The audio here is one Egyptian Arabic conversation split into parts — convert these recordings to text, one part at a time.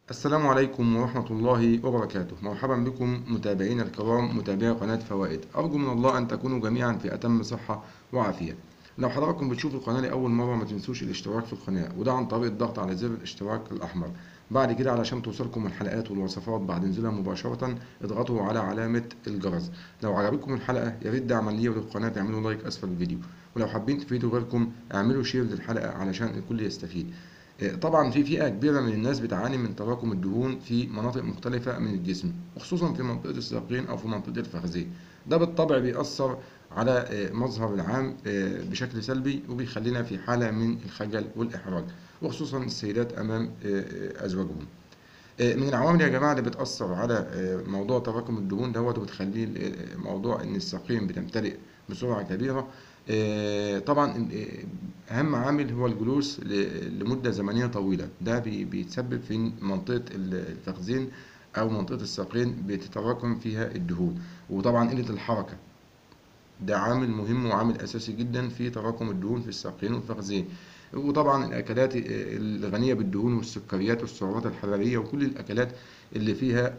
السلام عليكم ورحمة الله وبركاته مرحبا بكم متابعينا الكرام متابعي قناة فوائد أرجو من الله أن تكونوا جميعا في أتم صحة وعافية لو حضراتكم بتشوفوا القناة لأول مرة ما تنسوش الاشتراك في القناة وده عن طريق الضغط على زر الاشتراك الأحمر بعد كده علشان توصلكم الحلقات والوصفات بعد نزولها مباشرة اضغطوا على علامة الجرس لو عجبتكم الحلقة يا ريت دعما ليا وللقناة تعملوا لايك أسفل الفيديو ولو حابين تفيدوا غيركم اعملوا شير للحلقة علشان الكل يستفيد طبعا في فئة كبيرة من الناس بتعاني من تراكم الدهون في مناطق مختلفة من الجسم وخصوصا في منطقة الساقين أو في منطقة الفخذين ده بالطبع بيأثر على مظهر العام بشكل سلبي وبيخلينا في حالة من الخجل والإحراج وخصوصا السيدات أمام أزواجهم من العوامل يا جماعة اللي بتأثر على موضوع تراكم الدهون دوت وبتخليه موضوع إن الساقين بتمتلئ بسرعة كبيرة طبعا اهم عامل هو الجلوس لمده زمنيه طويله ده بيتسبب في منطقه الفخذين او منطقه الساقين بتتراكم فيها الدهون وطبعا قله الحركه ده عامل مهم وعامل اساسي جدا في تراكم الدهون في الساقين والفخذين وطبعا الاكلات الغنيه بالدهون والسكريات والسعرات الحراريه وكل الاكلات اللي فيها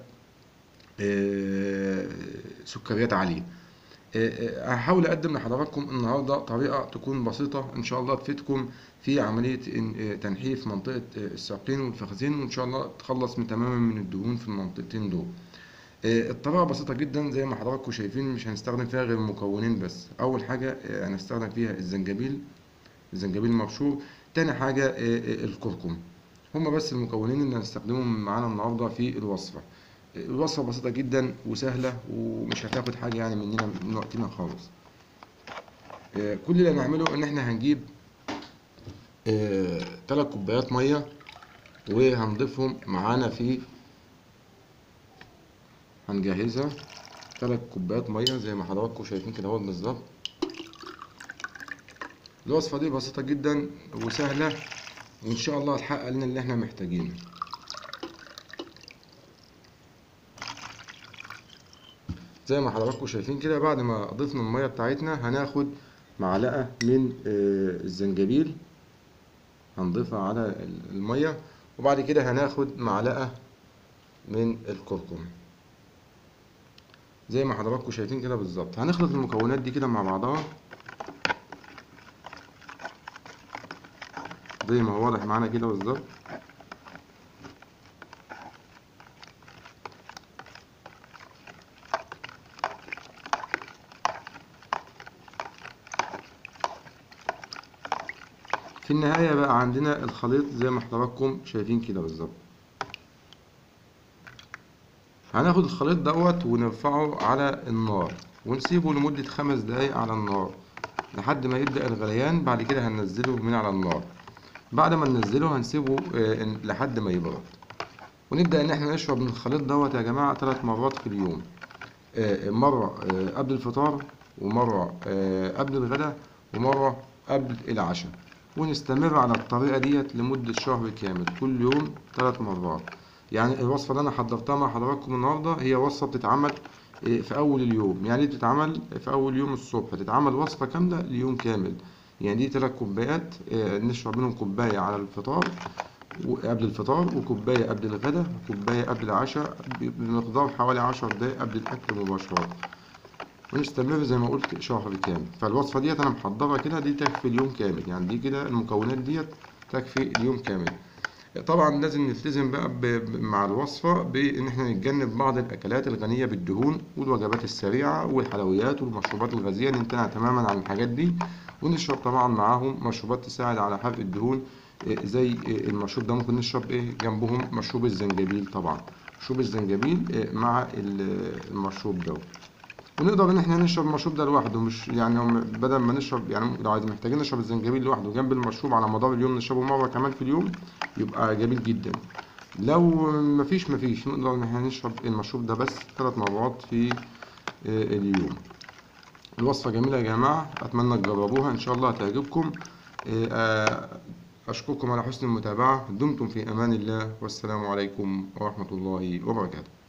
سكريات عاليه هحاول اقدم لحضراتكم النهارده طريقه تكون بسيطه ان شاء الله تفيدكم في عمليه تنحيف منطقه الساقين والفخذين وان شاء الله تخلص من تماما من الدهون في المنطقتين دول الطريقه بسيطه جدا زي ما حضراتكم شايفين مش هنستخدم فيها غير مكونين بس اول حاجه هنستخدم فيها الزنجبيل الزنجبيل المبشور تاني حاجه الكركم هما بس المكونين اللي هنستخدمهم معانا النهارده في الوصفه الوصفة بسيطة جدا وسهلة ومش هتاخد حاجة يعني مننا من وقتنا خالص كل اللي هنعمله ان احنا هنجيب تلات كوبايات مية وهنضيفهم معانا في هنجهزها تلات كوبايات مية زي ما حضراتكم شايفين كده اهو بالظبط الوصفة دي بسيطة جدا وسهلة وان شاء الله هتحقق لنا اللي احنا محتاجينه زي ما حضراتكم شايفين كده بعد ما ضفنا المية بتاعتنا هناخد معلقة من الزنجبيل هنضيفها على المية وبعد كده هناخد معلقة من الكركم زي ما حضراتكم شايفين كده بالظبط هنخلط المكونات دي كده مع بعضها زي ما هو واضح معانا كده بالظبط في النهاية بقى عندنا الخليط زي ما حضراتكم شايفين كده بالظبط هناخد الخليط دوت ونرفعه على النار ونسيبه لمدة خمس دقايق على النار لحد ما يبدأ الغليان بعد كده هننزله من على النار بعد ما ننزله هنسيبه لحد ما يبرد ونبدأ ان احنا نشرب من الخليط دوت يا جماعة ثلاث مرات في اليوم مرة قبل الفطار ومرة قبل الغداء ومرة قبل العشاء ونستمر على الطريقة ديت لمدة شهر كامل كل يوم ثلاث مرات يعني الوصفة اللي أنا حضرتها مع حضراتكم النهاردة هي وصفة بتتعمل في أول اليوم يعني دي بتتعمل في أول يوم الصبح تتعمل وصفة كاملة ليوم كامل يعني دي ثلاث كوبايات نشرب منهم كوباية على الفطار قبل الفطار وكوباية قبل الغداء وكوباية قبل العشاء بمقدار حوالي عشر دقايق قبل الأكل مباشرة ونستمر زي ما قلت شهر كامل فالوصفه ديت انا محضرها كده دي تكفي اليوم كامل يعني دي كده المكونات ديت تكفي اليوم كامل طبعا لازم نلتزم بقى مع الوصفه بان احنا نتجنب بعض الاكلات الغنيه بالدهون والوجبات السريعه والحلويات والمشروبات الغازيه نمتنع تماما عن الحاجات دي ونشرب طبعا معاهم مشروبات تساعد على حرق الدهون زي المشروب ده ممكن نشرب ايه جنبهم مشروب الزنجبيل طبعا مشروب الزنجبيل مع المشروب ده ونقدر ان احنا نشرب المشروب ده لوحده مش يعني بدل ما نشرب يعني لو عايز محتاجين نشرب الزنجبيل لوحده جنب المشروب على مدار اليوم نشربه مره كمان في اليوم يبقى جميل جدا لو مفيش مفيش نقدر ان احنا نشرب المشروب ده بس ثلاث مرات في اليوم الوصفه جميله يا جماعه اتمنى تجربوها ان شاء الله هتعجبكم اشكركم على حسن المتابعه دمتم في امان الله والسلام عليكم ورحمه الله وبركاته